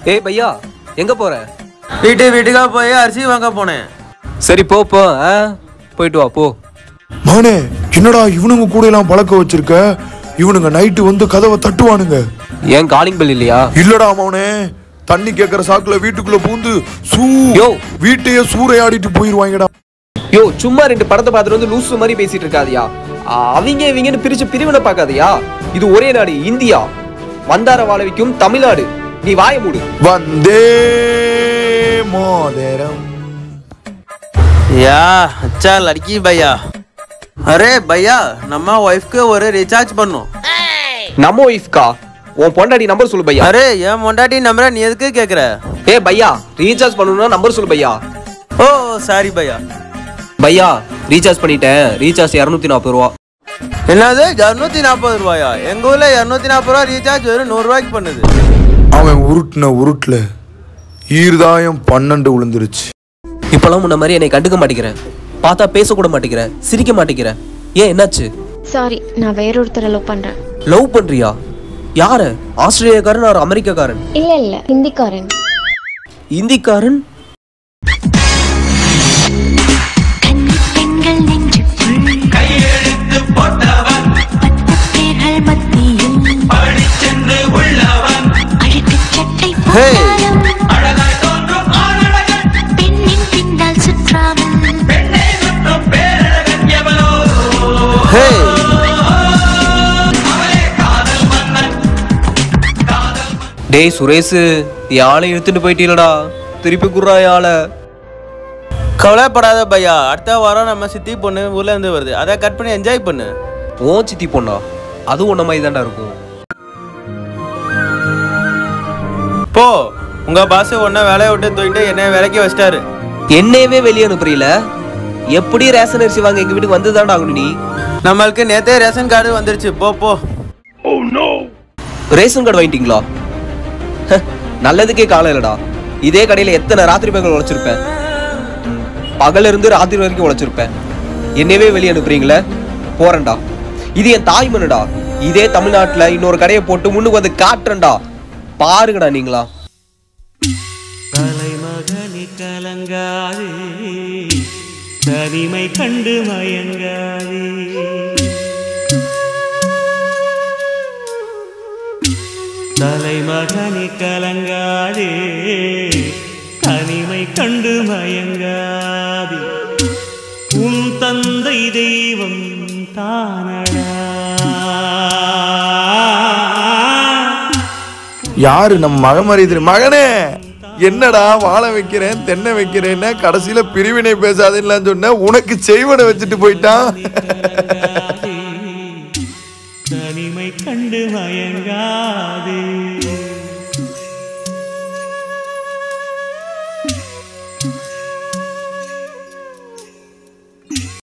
ஏய் பையா எங்க போற வீட்டு வீட்டுக்காக போய் அரிசி வாங்க போனேன் சரி போ போ ஆ போயிட்டு வா போ மகனே என்னடா இவனுங்க கூட எல்லாம் பழக்க வச்சிருக்க இவனுங்க நைட்டு வந்து கதவை தட்டுவானுங்க ஏன் காலிங் பெல் இல்லையா இல்லடா மவனே தண்ணி கேக்குற சாக்குல வீட்டுக்குள்ள பூந்து சூ யோ. வீட்டையே சூறையாடிட்டு போயிருவாங்கடா யோ சும்மா ரெண்டு படத்தை பார்த்துட்டு வந்து லூசு மாதிரி பேசிட்டு இருக்காதியா ஆ, அவங்க இவங்கன்னு பிரிச்சு பிரிவினை பார்க்காதயா இது ஒரே நாடு இந்தியா வந்தார வாழ வைக்கும் தமிழ்நாடு நீ வாய மூடு வந்தே மோதிரம் या अच्छा लड़की भैया अरे भैया நம்ம ஒய்ஃப்க்கு ஒரு ரீசார்ஜ் பண்ணும் நம்ம ஒய்ஃப்கா உன் பொண்டாடி நம்பர் சொல்லு பையா அரே என் மொண்டாட்டி நம்பரை நீ எதுக்கு கேக்குற ஏ பையா ரீசார்ஜ் பண்ணணும்னா நம்பர் சொல்லு பையா ஓ சாரி பையா பையா ரீசார்ஜ் பண்ணிட்டேன் ரீசார்ஜ் இரநூத்தி நாற்பது ரூபா என்னது இரநூத்தி நாற்பது ரூபாயா எங்க ஊர்ல இரநூத்தி நாற்பது ரூபா ரீசார்ஜ் வெறும் நூறு ரூபாய்க்கு பண்ணுது அவன் உருட்டுன உருட்டுல ஈர்தாயம் பன்னெண்டு விழுந்துருச்சு இப்பெல்லாம் முன்ன மாதிரி என்னை கண்டுக்க மாட்டேங்கிறேன் பார்த்தா பேசக்கூட மாட்டேங்கிறேன் சிரிக்க மாட்டேங்கிறேன் ஏன் என்னாச்சு சாரி நான் வேறொருத்தரை லவ் பண்றேன் லவ் பண்றியா யாரு ஆஸ்திரேலியாக்காரன் ஒரு அமெரிக்காக்காரன் இல்ல இல்ல ஹிந்திக்காரன் இந்திக்காரன் பெண்கள் நெஞ்சுக்குள் கையெழுத்து போட்டவன் பத்து பேர்கள் மத்தியில் படிச்சென்று உள்ளவன் அழுக்கு சட்டை போட்டாலும் அழகாய் தோன்றும் ஆணழகன் பெண்ணின் பின்னால் சுற்றாமல் பெண்ணை சுற்றும் பேரழகன் எவனோ ஹே டேய் சுரேஷ் யாழை இழுத்துட்டு போயிட்டீங்களடா திருப்பி குடுறா யாழை கவலைப்படாத பையா அடுத்த வாரம் நம்ம சித்தி பொண்ணு ஊர்ல இருந்து வருது அதை கட் பண்ணி என்ஜாய் பண்ணு ஓ சித்தி பொண்ணா அது உன்ன மாதிரி தான்டா இருக்கும் போ உங்க பாஸ் ஒன்ன வேலையை விட்டு தூக்கிட்டு என்ன வேலைக்கு வச்சிட்டாரு என்னையவே வெளியே அனுப்புறீல எப்படி ரேஷன் அரிசி வாங்க எங்க வீட்டுக்கு வந்து ஆகணும் நீ நம்மளுக்கு நேத்தே ரேஷன் கார்டு வந்துருச்சு போ போ ரேஷன் கார்டு வாங்கிட்டீங்களா ஹ, நல்லதுக்கே காலம் இல்லடா இதே கடையில எத்தனை ராத்திரி பகல் உழைச்சிருப்பேன் ம், பகல்ல இருந்து ராத்திரி வரைக்கும் உழைச்சிருப்பேன் என்னையவே வெளியே அனுப்புறீங்களே போறேன்டா இது என் தாய் மண்ணுடா இதே தமிழ்நாட்டுல இன்னொரு கடையை போட்டு முன்னுக்கு வந்து காட்டுறேன்டா பாருங்கடா நீங்களா தலைமகனி கலங்காதே தனிமை கண்டு மயங்காதே தலைமகனி கலங்காதே தனிமை கண்டு மயங்காதே உன் தந்தை தெய்வம் தானடா யாரு நம்ம மகமரியுது மகனே என்னடா வாழை வைக்கிறேன் தென்னை வைக்கிறேன்னு கடைசியில பிரிவினை பேசாதேன்னு சொன்ன உனக்கு செய்வனை வச்சுட்டு போயிட்டான் தனிமை கண்டு மயங்கா